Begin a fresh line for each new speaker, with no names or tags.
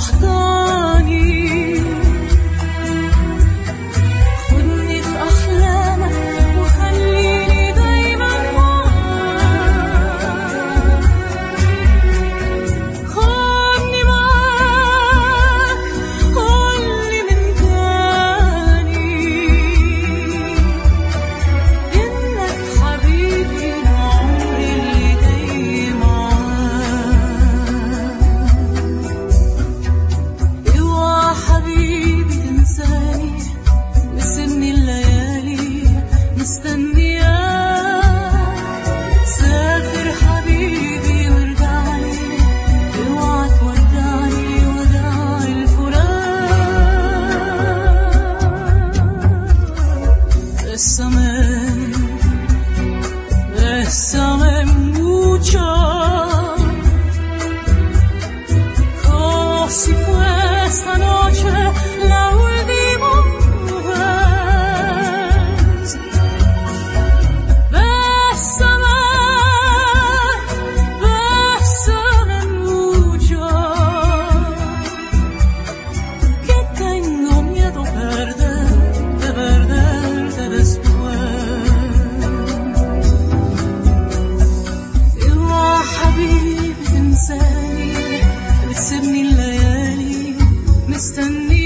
أحضاني خدني في أحلامك وخليني دايما معاك خدني معاك قولي من تاني إنك حبيبي وعمري اللي جاي معاك اوعى حبيبي تنساني مستني الليالي مستنياك سافر حبيبي وارجعلي اوعى تودعني وداع الفراق Bésame, bésame mucho, como si fuera esta noche la última vez. Bésame, bésame mucho, que tengo miedo perder, de perderte después. اوعى حبيبي تنساني بتسيبني الليالي مستني